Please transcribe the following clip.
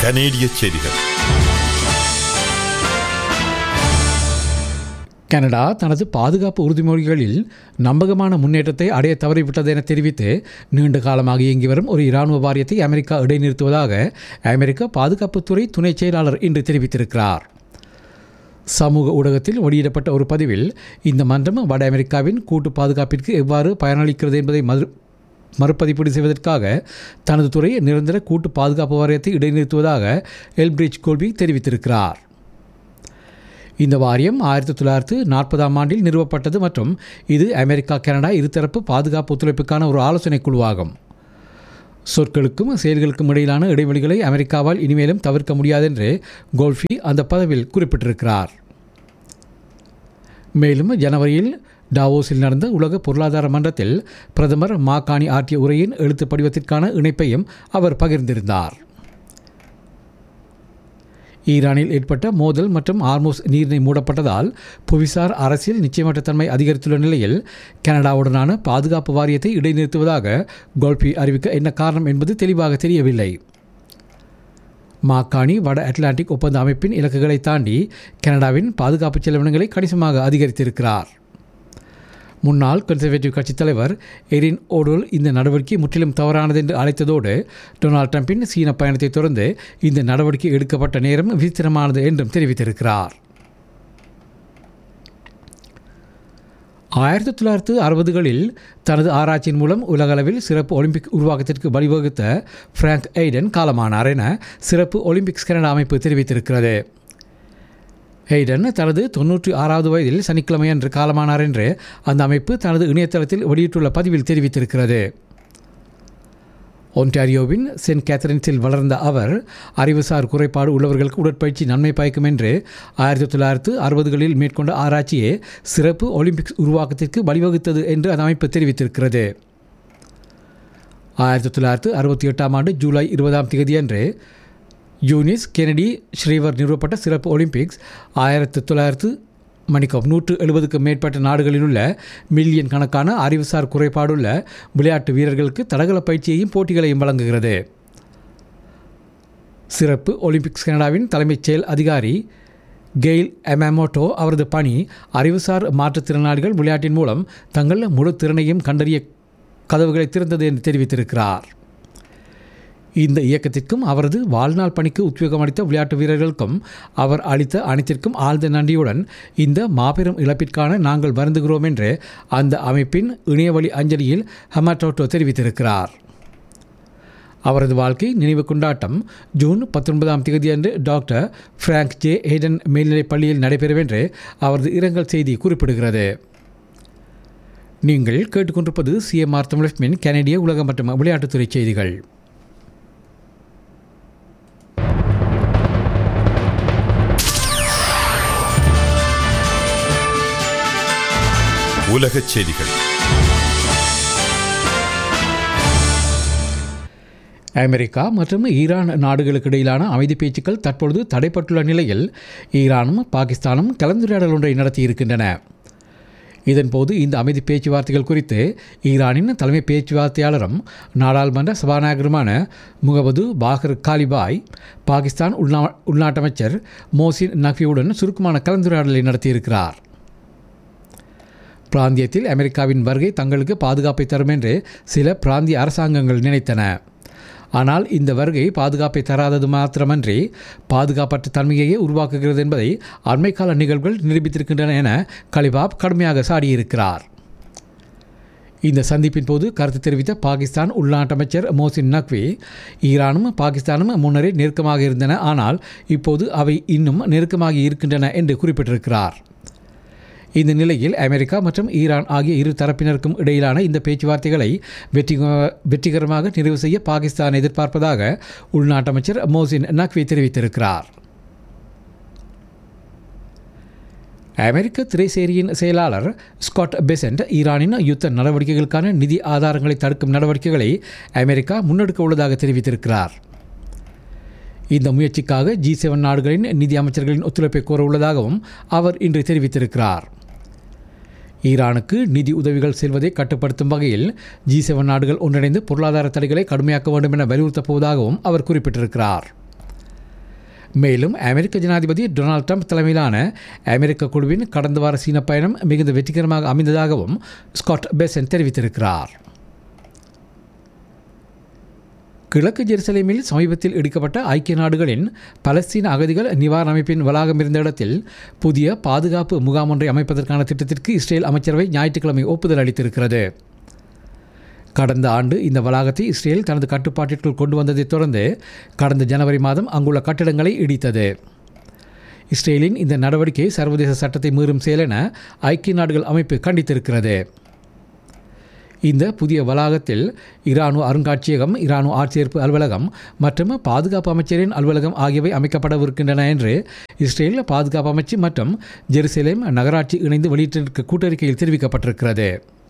கனேடிய செய்திகள் கனடா தனது பாதுகாப்பு உறுதிமொழிகளில் நம்பகமான முன்னேற்றத்தை அடைய தவறிவிட்டது என தெரிவித்து நீண்ட காலமாக இயங்கி வரும் ஒரு இராணுவ வாரியத்தை அமெரிக்கா இடைநிறுத்துவதாக அமெரிக்க பாதுகாப்புத்துறை துணை செயலாளர் இன்று தெரிவித்திருக்கிறார் சமூக ஊடகத்தில் வெளியிடப்பட்ட ஒரு பதிவில் இந்த மன்றம் வட அமெரிக்காவின் கூட்டு பாதுகாப்பிற்கு எவ்வாறு பயனளிக்கிறது என்பதை மறு மறுபதிப்பீடு செய்வதற்காக தனது துறை நிரந்தர கூட்டு பாதுகாப்பு வாரியத்தை இடைநிறுத்துவதாக எல்பிரிட்ஜ் கோல்பி தெரிவித்திருக்கிறார் இந்த வாரியம் ஆயிரத்தி தொள்ளாயிரத்து நாற்பதாம் ஆண்டில் நிறுவப்பட்டது மற்றும் இது அமெரிக்கா கனடா இருதரப்பு பாதுகாப்பு ஒத்துழைப்புக்கான ஒரு ஆலோசனை குழுவாகும் சொற்களுக்கும் செயல்களுக்கும் இடையிலான இடைவெளிகளை அமெரிக்காவால் இனிமேலும் தவிர்க்க முடியாது என்று கோல்ஃபி அந்த பதவியில் குறிப்பிட்டிருக்கிறார் மேலும் ஜனவரியில் டாவோஸில் நடந்த உலக பொருளாதார மன்றத்தில் பிரதமர் மாகாணி ஆற்றிய உரையின் எழுத்து படிவத்திற்கான இணைப்பையும் அவர் பகிர்ந்திருந்தார் ஈரானில் ஏற்பட்ட மோதல் மற்றும் ஆர்மோஸ் நீர்நிலை மூடப்பட்டதால் புவிசார் அரசியல் நிச்சயமற்ற தன்மை அதிகரித்துள்ள நிலையில் கனடாவுடனான பாதுகாப்பு வாரியத்தை இடைநிறுத்துவதாக கோல்பி அறிவிக்க என்ன காரணம் என்பது தெளிவாக தெரியவில்லை மாக்காணி வட அட்லாண்டிக் ஒப்பந்த அமைப்பின் இலக்குகளை தாண்டி கனடாவின் பாதுகாப்பு செலவினங்களை கணிசமாக அதிகரித்திருக்கிறார் முன்னாள் கன்சர்வேட்டிவ் கட்சித் தலைவர் எரின் ஓடோல் இந்த நடவடிக்கை முற்றிலும் தவறானது என்று அழைத்ததோடு டொனால்ட் ட்ரம்பின் சீன பயணத்தை தொடர்ந்து இந்த நடவடிக்கை எடுக்கப்பட்ட நேரம் விசித்திரமானது என்றும் தெரிவித்திருக்கிறார் ஆயிரத்தி தொள்ளாயிரத்து அறுபதுகளில் தனது ஆராய்ச்சியின் மூலம் உலகளவில் சிறப்பு ஒலிம்பிக் உருவாக்கத்திற்கு வழிவகுத்த பிராங்க் எய்டன் காலமானார் என சிறப்பு ஒலிம்பிக்ஸ் கனடா அமைப்பு தெரிவித்திருக்கிறது ஹெய்டன் தனது தொன்னூற்றி ஆறாவது வயதில் சனிக்கிழமை அன்று காலமானார் என்று அந்த அமைப்பு தனது இணையதளத்தில் வெளியிட்டுள்ள பதிவில் தெரிவித்திருக்கிறது ஒன்டாரியோவின் சென்ட் கேத்தரின்ஸில் வளர்ந்த அவர் அறிவுசார் குறைபாடு உள்ளவர்களுக்கு உடற்பயிற்சி நன்மை பயக்கும் என்று ஆயிரத்தி தொள்ளாயிரத்து அறுபதுகளில் மேற்கொண்ட ஆராய்ச்சியே சிறப்பு ஒலிம்பிக்ஸ் உருவாக்கத்திற்கு வழிவகுத்தது என்று அந்த அமைப்பு தெரிவித்திருக்கிறது ஆயிரத்தி தொள்ளாயிரத்து அறுபத்தி எட்டாம் ஆண்டு ஜூலை இருபதாம் தேதியன்று யூனிஸ் கெனடி ஸ்ரீவர் நிறுவப்பட்ட சிறப்பு ஒலிம்பிக்ஸ் ஆயிரத்தி தொள்ளாயிரத்து மணிக்கம் நூற்று எழுபதுக்கும் மேற்பட்ட நாடுகளில் உள்ள மில்லியன் கணக்கான அறிவுசார் குறைபாடுள்ள விளையாட்டு வீரர்களுக்கு தடகள பயிற்சியையும் போட்டிகளையும் வழங்குகிறது சிறப்பு ஒலிம்பிக்ஸ் கனடாவின் தலைமைச் செயல் அதிகாரி கெயில் எமாமோட்டோ அவரது பணி அறிவுசார் மாற்றுத்திறனாளிகள் விளையாட்டின் மூலம் தங்கள் முழு திறனையும் கண்டறிய கதவுகளை திறந்தது என்று தெரிவித்திருக்கிறார் இந்த இயக்கத்திற்கும் அவரது வாழ்நாள் பணிக்கு உத்வேகம் அளித்த விளையாட்டு வீரர்களுக்கும் அவர் அளித்த அனைத்திற்கும் ஆழ்ந்த நன்றியுடன் இந்த மாபெரும் இழப்பிற்கான நாங்கள் வருந்துகிறோம் என்று அந்த அமைப்பின் இணையவழி அஞ்சலியில் ஹமாட்டோட்டோ தெரிவித்திருக்கிறார் அவரது வாழ்க்கை நினைவு கொண்டாட்டம் ஜூன் பத்தொன்பதாம் தேதியன்று டாக்டர் பிராங்க் ஜே ஹேடன் மேல்நிலைப் பள்ளியில் நடைபெறும் என்று அவரது இரங்கல் செய்தி குறிப்பிடுகிறது நீங்கள் கேட்டுக்கொண்டிருப்பது சிஎம்ஆர் தமிழ் கனடிய உலகம் மற்றும் விளையாட்டுத்துறை செய்திகள் உலகச் செய்திகள் அமெரிக்கா மற்றும் ஈரான் நாடுகளுக்கு இடையிலான அமைதி பேச்சுக்கள் தற்பொழுது தடைப்பட்டுள்ள நிலையில் ஈரானும் பாகிஸ்தானும் கலந்துரையாடல் ஒன்றை நடத்தியிருக்கின்றன இதன்போது இந்த அமைதி பேச்சுவார்த்தைகள் குறித்து ஈரானின் தலைமை பேச்சுவார்த்தையாளரும் நாடாளுமன்ற சபாநாயகருமான முகமது பாகர் காலிபாய் பாகிஸ்தான் உள்நா உள்நாட்டமைச்சர் மோசின் நக்வியுடன் சுருக்கமான கலந்துரையாடலை நடத்தியிருக்கிறார் பிராந்தியத்தில் அமெரிக்காவின் வருகை தங்களுக்கு பாதுகாப்பை தரும் என்று சில பிராந்திய அரசாங்கங்கள் நினைத்தன ஆனால் இந்த வருகை பாதுகாப்பை தராதது மாத்திரமன்றி பாதுகாப்பற்ற தன்மையையே உருவாக்குகிறது என்பதை அண்மைக்கால நிகழ்வுகள் நிரூபித்திருக்கின்றன என கலிபாப் கடுமையாக சாடியிருக்கிறார் இந்த சந்திப்பின் போது கருத்து தெரிவித்த பாகிஸ்தான் உள்நாட்டு அமைச்சர் மோசின் நக்வி ஈரானும் பாகிஸ்தானும் முன்னரே நெருக்கமாக இருந்தன ஆனால் இப்போது அவை இன்னும் நெருக்கமாக இருக்கின்றன என்று குறிப்பிட்டிருக்கிறார் இந்த நிலையில் அமெரிக்கா மற்றும் ஈரான் ஆகிய இரு தரப்பினருக்கும் இடையிலான இந்த பேச்சுவார்த்தைகளை வெற்றி வெற்றிகரமாக நிறைவு செய்ய பாகிஸ்தான் எதிர்பார்ப்பதாக உள்நாட்டு அமைச்சர் மோசின் நக்வி தெரிவித்திருக்கிறார் அமெரிக்க திரைசேரியின் செயலாளர் ஸ்காட் பெசன்ட் ஈரானின் யுத்த நடவடிக்கைகளுக்கான நிதி ஆதாரங்களை தடுக்கும் நடவடிக்கைகளை அமெரிக்கா முன்னெடுக்க உள்ளதாக தெரிவித்திருக்கிறார் இந்த முயற்சிக்காக ஜி செவன் நாடுகளின் நிதி அமைச்சர்களின் ஒத்துழைப்பை கோர உள்ளதாகவும் அவர் இன்று தெரிவித்திருக்கிறார் ஈரானுக்கு நிதி உதவிகள் செல்வதை கட்டுப்படுத்தும் வகையில் ஜி செவன் நாடுகள் ஒன்றிணைந்து பொருளாதார தடைகளை கடுமையாக்க வேண்டும் என வலியுறுத்தப் போவதாகவும் அவர் குறிப்பிட்டிருக்கிறார் மேலும் அமெரிக்க ஜனாதிபதி டொனால்ட் ட்ரம்ப் தலைமையிலான அமெரிக்க குழுவின் கடந்த வார சீன பயணம் மிகுந்த வெற்றிகரமாக அமைந்ததாகவும் ஸ்காட் பெசன் தெரிவித்திருக்கிறார் கிழக்கு ஜெருசலேமில் சமீபத்தில் இடிக்கப்பட்ட ஐக்கிய நாடுகளின் பலஸ்தீன அகதிகள் நிவாரண அமைப்பின் வளாகம் இருந்த இடத்தில் புதிய பாதுகாப்பு முகாம் ஒன்றை அமைப்பதற்கான திட்டத்திற்கு இஸ்ரேல் அமைச்சரவை ஞாயிற்றுக்கிழமை ஒப்புதல் அளித்திருக்கிறது கடந்த ஆண்டு இந்த வளாகத்தை இஸ்ரேல் தனது கட்டுப்பாட்டிற்குள் கொண்டு வந்ததைத் தொடர்ந்து கடந்த ஜனவரி மாதம் அங்குள்ள கட்டிடங்களை இடித்தது இஸ்ரேலின் இந்த நடவடிக்கை சர்வதேச சட்டத்தை மீறும் செயல் என ஐக்கிய நாடுகள் அமைப்பு கண்டித்திருக்கிறது இந்த புதிய வளாகத்தில் இராணுவ அருங்காட்சியகம் இராணுவ ஆட்சேர்ப்பு அலுவலகம் மற்றும் பாதுகாப்பு அமைச்சரின் அலுவலகம் ஆகியவை அமைக்கப்படவிருக்கின்றன என்று இஸ்ரேல் பாதுகாப்பு அமைச்சு மற்றும் ஜெருசலேம் நகராட்சி இணைந்து வெளியிட்டிருக்க கூட்டறிக்கையில் தெரிவிக்கப்பட்டிருக்கிறது